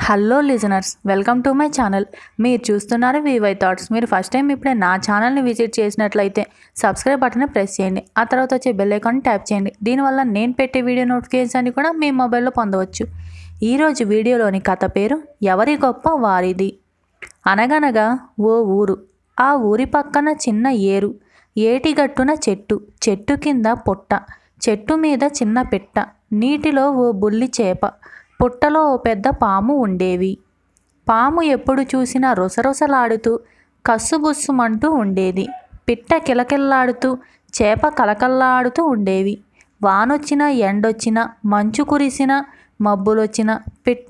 hello listeners welcome to my channel మీరు చూస్తున్నారు VY thoughts మీరు ఫస్ట్ టైం ఇప్పుడే నా ఛానల్ని విజిట్ చేసినట్లయితే సబ్స్క్రైబ్ బటన్ని ప్రెస్ చేయండి ఆ తర్వాత వచ్చే బెల్ ఐకాన్ ట్యాప్ చేయండి దీనివల్ల నేను పెట్టే వీడియో నోటిఫికేషన్ అని కూడా మీ మొబైల్లో పొందవచ్చు ఈరోజు వీడియోలోని కథ పేరు ఎవరి గొప్ప వారిది అనగనగా ఓ ఊరు ఆ ఊరి పక్కన చిన్న ఏరు ఏటిగట్టున చెట్టు చెట్టు కింద పుట్ట చెట్టు మీద చిన్న పిట్ట నీటిలో ఓ బుల్లి చేప పుట్టలో ఓ పెద్ద పాము ఉండేవి పాము ఎప్పుడు చూసినా రుసరుసలాడుతూ కస్సుబుస్సుమంటూ ఉండేది పిట్ట కిలకిల్లాడుతూ చేప కలకల్లాడుతూ ఉండేవి వానొచ్చినా ఎండొచ్చినా మంచు కురిసినా మబ్బులొచ్చినా పిట్ట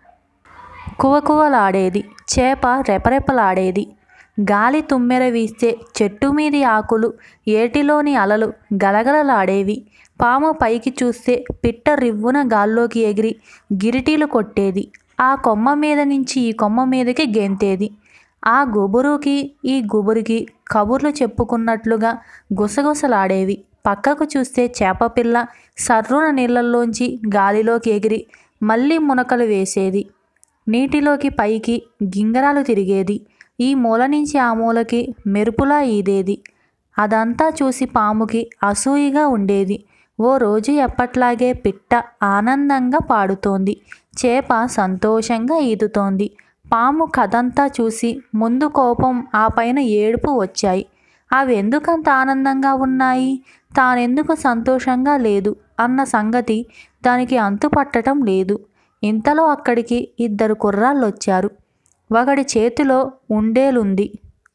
కువకువలాడేది చేప రెపరెపలాడేది గాలి తుమ్మెర వీస్తే చెట్టు మీది ఆకులు ఏటిలోని అలలు గలగలలాడేవి పాము పైకి చూస్తే పిట్ట రివ్వున గాల్లోకి ఎగిరి గిరిటీలు కొట్టేది ఆ కొమ్మ మీద నుంచి ఈ కొమ్మ మీదకి గెంతేది ఆ గుబురుకి ఈ గుబురుకి కబుర్లు చెప్పుకున్నట్లుగా గుసగుసలాడేవి పక్కకు చూస్తే చేపపిల్ల సర్రున నీళ్ళల్లోంచి గాలిలోకి ఎగిరి మళ్ళీ మునకలు వేసేది నీటిలోకి పైకి గింగరాలు తిరిగేది ఈ మూల నుంచి ఆ మూలకి మెరుపులా ఈదేది అదంతా చూసి పాముకి అసూయిగా ఉండేది ఓ రోజు ఎప్పట్లాగే పిట్ట ఆనందంగా పాడుతోంది చేప సంతోషంగా ఈదుతోంది పాము కథంతా చూసి ముందు కోపం ఆ పైన ఏడుపు వచ్చాయి అవి ఎందుకంత ఆనందంగా ఉన్నాయి తానెందుకు సంతోషంగా లేదు అన్న సంగతి దానికి అంతుపట్టడం లేదు ఇంతలో అక్కడికి ఇద్దరు కుర్రాళ్ళు వచ్చారు ఒకడి చేతిలో ఉండేలుంది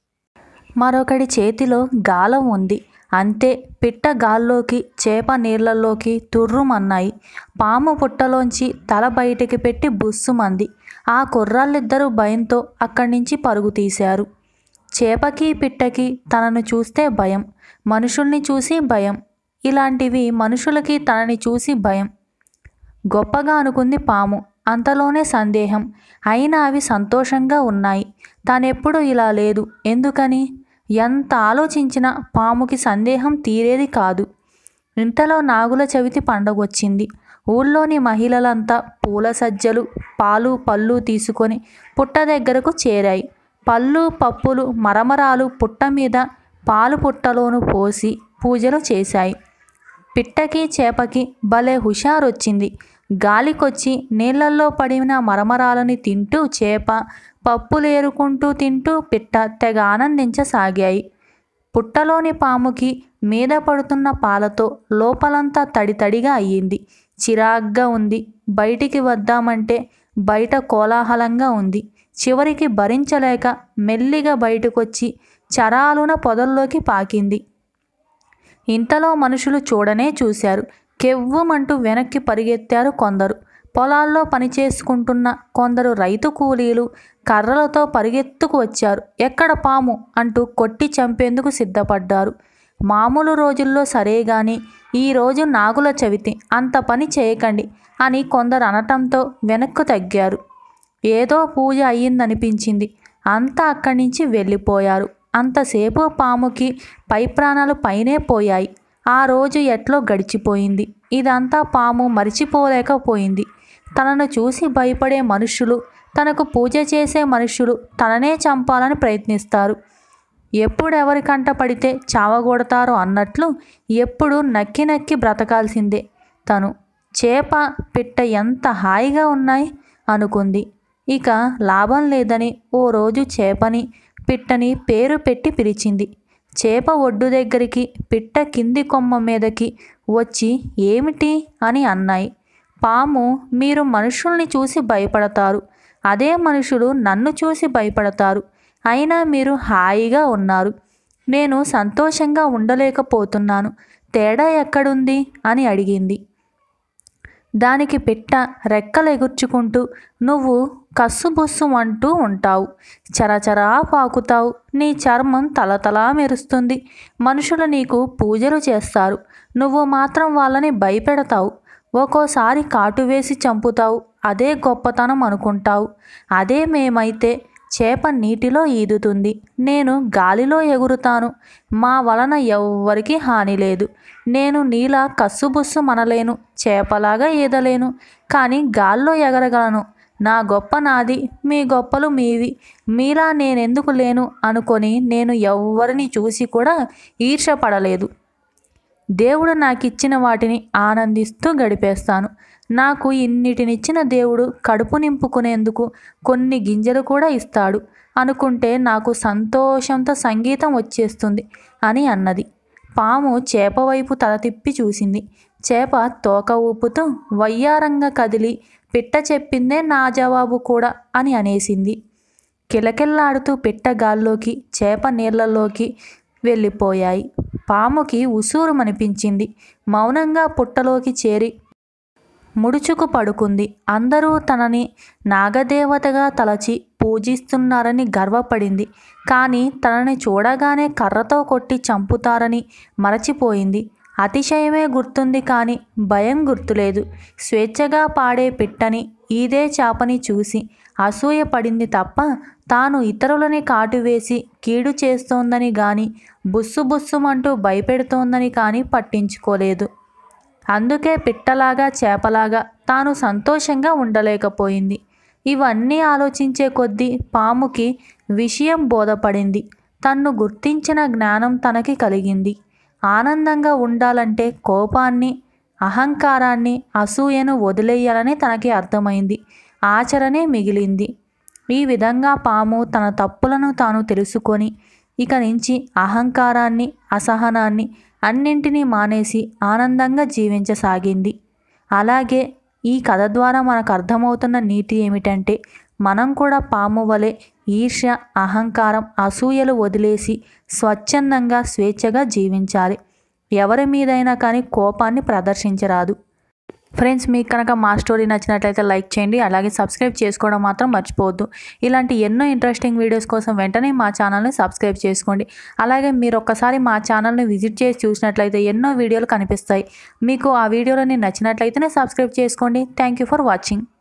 మరొకడి చేతిలో గాలం ఉంది అంతే పిట్ట గాల్లోకి చేప నీళ్లలోకి తుర్రుమన్నాయి పాము పుట్టలోంచి తల బయటికి పెట్టి బుస్సుమంది ఆ కుర్రాళ్ళిద్దరూ భయంతో అక్కడి నుంచి పరుగు తీశారు చేపకి పిట్టకి తనను చూస్తే భయం మనుషుల్ని చూసి భయం ఇలాంటివి మనుషులకి తనని చూసి భయం గొప్పగా అనుకుంది పాము అంతలోనే సందేహం అయినా అవి సంతోషంగా ఉన్నాయి తానెప్పుడు ఇలా లేదు ఎందుకని ఎంత ఆలోచించినా పాముకి సందేహం తీరేది కాదు ఇంతలో నాగుల చవితి పండగొచ్చింది ఊళ్ళోని మహిళలంతా పూల సజ్జలు పాలు పళ్ళు తీసుకొని పుట్ట దగ్గరకు చేరాయి పళ్ళు పప్పులు మరమరాలు పుట్ట మీద పాలు పుట్టలోను పోసి పూజలు చేశాయి పిట్టకి చేపకి భలే హుషారొచ్చింది గాలికొచ్చి నీళ్ళల్లో పడిన మరమరాలని తింటూ చేప పప్పులేరుకుంటూ తింటూ పిట్ట తెగ ఆనందించసాగాయి పుట్టలోని పాముకి మీద పడుతున్న పాలతో లోపలంతా తడితడిగా అయ్యింది చిరాగ్గా ఉంది బయటికి వద్దామంటే బయట కోలాహలంగా ఉంది చివరికి భరించలేక మెల్లిగా బయటకొచ్చి చరాలున పొదల్లోకి పాకింది ఇంతలో మనుషులు చూడనే చూశారు కెవ్వుమంటూ వెనక్కి పరిగెత్తారు కొందరు పొలాల్లో పనిచేసుకుంటున్న కొందరు రైతు కూలీలు కర్రలతో పరిగెత్తుకు వచ్చారు ఎక్కడ పాము అంటూ కొట్టి చంపేందుకు సిద్ధపడ్డారు మామూలు రోజుల్లో సరే గాని ఈరోజు నాగుల చవితి అంత పని చేయకండి అని కొందరు అనటంతో వెనక్కు తగ్గారు ఏదో పూజ అయ్యిందనిపించింది అంతా అక్కడి నుంచి వెళ్ళిపోయారు అంతసేపు పాముకి పై ప్రాణాలు పైనే పోయాయి ఆ రోజు ఎట్లో గడిచిపోయింది ఇదంతా పాము మరిచిపోలేకపోయింది తనను చూసి భయపడే మనుషులు తనకు పూజ చేసే మనుషులు తననే చంపాలని ప్రయత్నిస్తారు ఎప్పుడు ఎవరి కంట పడితే చావగొడతారో అన్నట్లు ఎప్పుడు నక్కి నక్కి బ్రతకాల్సిందే తను చేప పిట్ట ఎంత హాయిగా ఉన్నాయి అనుకుంది ఇక లాభం లేదని ఓ రోజు చేపని పిట్టని పేరు పెట్టి పిలిచింది చేప ఒడ్డు దగ్గరికి పిట్ట కింది కొమ్మ మీదకి వచ్చి ఏమిటి అని అన్నాయి పాము మీరు మనుషుల్ని చూసి భయపడతారు అదే మనుషులు నన్ను చూసి భయపడతారు అయినా మీరు హాయిగా ఉన్నారు నేను సంతోషంగా ఉండలేకపోతున్నాను తేడా ఎక్కడుంది అని అడిగింది దానికి పిట్ట రెక్కలు ఎగుర్చుకుంటూ నువ్వు కస్సుబుస్సు అంటూ ఉంటావు చరచరా పాకుతావు నీ చర్మం తలతలా మెరుస్తుంది మనుషులు నీకు పూజలు చేస్తారు నువ్వు మాత్రం వాళ్ళని భయపెడతావు ఒక్కోసారి కాటు వేసి చంపుతావు అదే గొప్పతనం అనుకుంటావు అదే మేమైతే చేప నీటిలో ఈదుతుంది నేను గాలిలో ఎగురుతాను మా వలన ఎవ్వరికీ హాని లేదు నేను నీలా కస్సుబుస్సు మనలేను చేపలాగా ఈదలేను కానీ గాల్లో ఎగరగలను నా గొప్ప నాది మీ గొప్పలు మీవి మీలా నేనెందుకు లేను అనుకొని నేను ఎవ్వరిని చూసి కూడా ఈర్షపడలేదు దేవుడు నాకు ఇచ్చిన వాటిని ఆనందిస్తూ గడిపేస్తాను నాకు ఇన్నిటినిచ్చిన దేవుడు కడుపు నింపుకునేందుకు కొన్ని గింజలు కూడా ఇస్తాడు అనుకుంటే నాకు సంతోషంతో సంగీతం వచ్చేస్తుంది అని అన్నది పాము చేప వైపు తల తిప్పి చూసింది చేప తోక ఊపుతూ వయ్యారంగా కదిలి పిట్ట చెప్పిందే నా జవాబు కూడా అని అనేసింది కిలకిల్లాడుతూ పిట్ట గాల్లోకి చేప నీళ్లలోకి వెళ్ళిపోయాయి పాముకి ఉసూరుమనిపించింది మౌనంగా పుట్టలోకి చేరి ముడుచుకు పడుకుంది అందరూ తనని నాగదేవతగా తలచి పూజిస్తున్నారని గర్వపడింది కానీ తనని చూడగానే కర్రతో కొట్టి చంపుతారని మరచిపోయింది అతిశయమే గుర్తుంది కానీ భయం గుర్తులేదు స్వేచ్ఛగా పాడే పిట్టని ఈదే చాపని చూసి అసూయ పడింది తప్ప తాను ఇతరులని కాటువేసి కీడు చేస్తోందని గాని బుస్సు బుస్సుమంటూ భయపెడుతోందని కానీ పట్టించుకోలేదు అందుకే పిట్టలాగా చేపలాగా తాను సంతోషంగా ఉండలేకపోయింది ఇవన్నీ ఆలోచించే కొద్దీ పాముకి విషయం బోధపడింది తన్ను గుర్తించిన జ్ఞానం తనకి కలిగింది ఆనందంగా ఉండాలంటే కోపాన్ని అహంకారాన్ని అసూయను వదిలేయాలని తనకి అర్థమైంది ఆచరణే మిగిలింది ఈ విధంగా పాము తన తప్పులను తాను తెలుసుకొని ఇక నుంచి అహంకారాన్ని అసహనాన్ని అన్నింటినీ మానేసి ఆనందంగా జీవించసాగింది అలాగే ఈ కథ ద్వారా మనకు అర్థమవుతున్న నీతి ఏమిటంటే మనం కూడా పాము వలె ఈర్ష్య అహంకారం అసూయలు వదిలేసి స్వచ్ఛందంగా స్వేచ్ఛగా జీవించాలి ఎవరి మీదైనా కానీ కోపాన్ని ప్రదర్శించరాదు ఫ్రెండ్స్ మీకు కనుక మా స్టోరీ నచ్చినట్లయితే లైక్ చేయండి అలాగే సబ్స్క్రైబ్ చేసుకోవడం మాత్రం మర్చిపోవద్దు ఇలాంటి ఎన్నో ఇంట్రెస్టింగ్ వీడియోస్ కోసం వెంటనే మా ఛానల్ని సబ్స్క్రైబ్ చేసుకోండి అలాగే మీరు ఒక్కసారి మా ఛానల్ని విజిట్ చేసి చూసినట్లయితే ఎన్నో వీడియోలు కనిపిస్తాయి మీకు ఆ వీడియోలని నచ్చినట్లయితేనే సబ్స్క్రైబ్ చేసుకోండి థ్యాంక్ యూ ఫర్ వాచింగ్